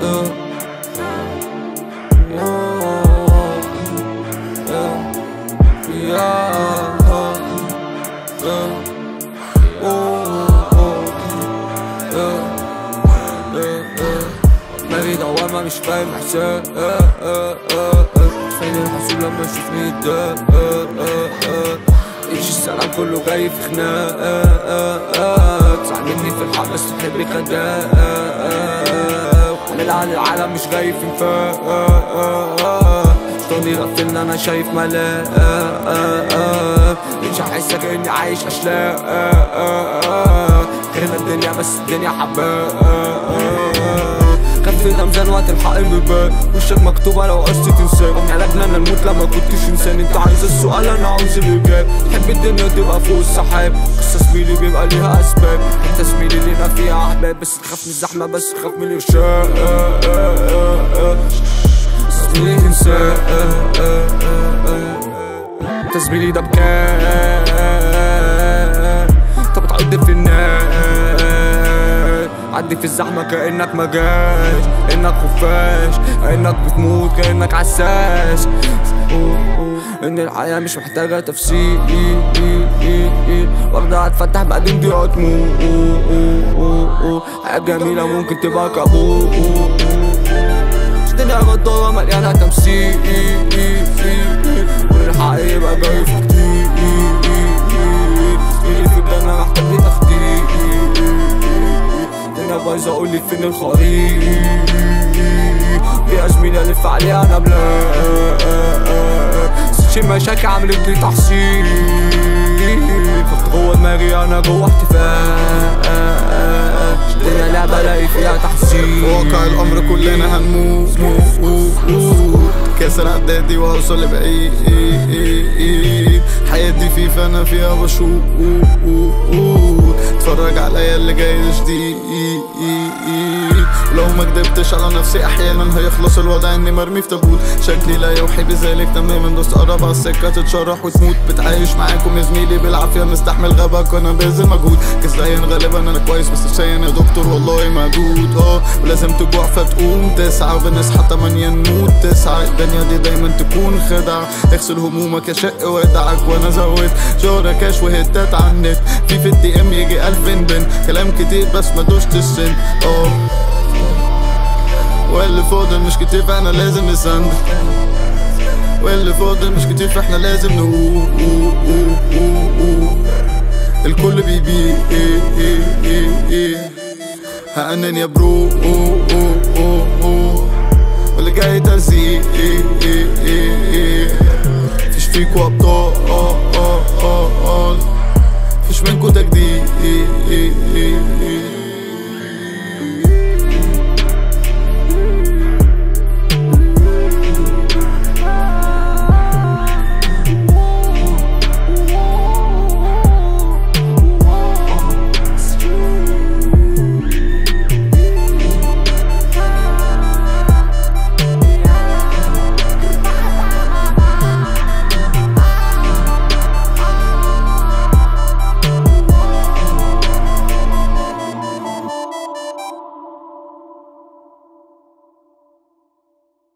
دماغي دوامة مش فاهم احساس فين الحسود لما يشوفني يتضايق ايش السلام كله جاي في خناق تعلمني في الحق بس تحبني خداق عامل العالم مش جاي في نفاق شطوني غفلنا انا شايف ملاك مش هحسك اني عايش اشلاق كرهنا الدنيا بس الدنيا حباك خف الامزان وقت الحق بيبان وشك مكتوبة لو قصدي تنساك امي علاجنا انا نموت لما كنتش انسان انت عايز السؤال انا عاوز الاجابة تحب الدنيا تبقى فوق السحاب قصة زميلي بيبقى ليها اسباب انت زميلي لينا فيها احباب بس تخاف من الزحمة بس تخاف من الارشاد زميلي انسان انت زميلي ده بكام انت بتعد في الناس عدي في الزحمة كأنك ما جاش انك خفاش كأنك بتموت كأنك عساس ان الحياة مش محتاجة تفسير واخدة هتفتح بعدين دي هتموت حياة جميلة ممكن تبقى كابوس الدنيا غدارة مليانة تمثيل والحق يبقى جاي في كتير اللي في الجنة محتاج لي تخدير الدنيا بايظة قولي فين الخريج يا زميلي الف عليها انا بلاك شي مشاكل عملت لي تحصيل كنت جوه دماغي انا جوه احتفال الدنيا لعبة الاقي فيها تحصيل واقع الامر كلنا هنموت كسر اعدادي واوصل لبعيد حياتي في فانا فيها بشوق اتفرج عليا اللي جاي جديد لو ما كدبتش على نفسي احيانا هيخلص الوضع اني مرمي في تابوت شكلي لا يوحي بذلك تماما بس قرب على السكه تتشرح وتموت بتعايش معاكم يا زميلي بالعافيه مستحمل غبك وانا باذل مجهود كسلان غالبا انا كويس بس نفسيا يا دكتور والله موجود اه ولازم تجوع فتقوم تسعة وبنصحى تمانية نموت تسعة الدنيا دي دايما تكون خدعة اغسل همومك يا شق ودعك وانا زود شهرة كاش وهتات على النت في في الدي ام يجي الف بن كلام كتير بس ما دوشت السن اه واللي فاضل مش كتير فاحنا لازم نسند واللي فاضل مش كتير فاحنا لازم نقول الكل بيبيع ايه ايه ايه ايه هأنن يا برو أوه أوه أوه أوه واللي جاي تزيق ايه ايه ايه ايه فيش فيكوا ابطال اه اه اه اه فيش منكوا تجديد ايه ايه ايه ايه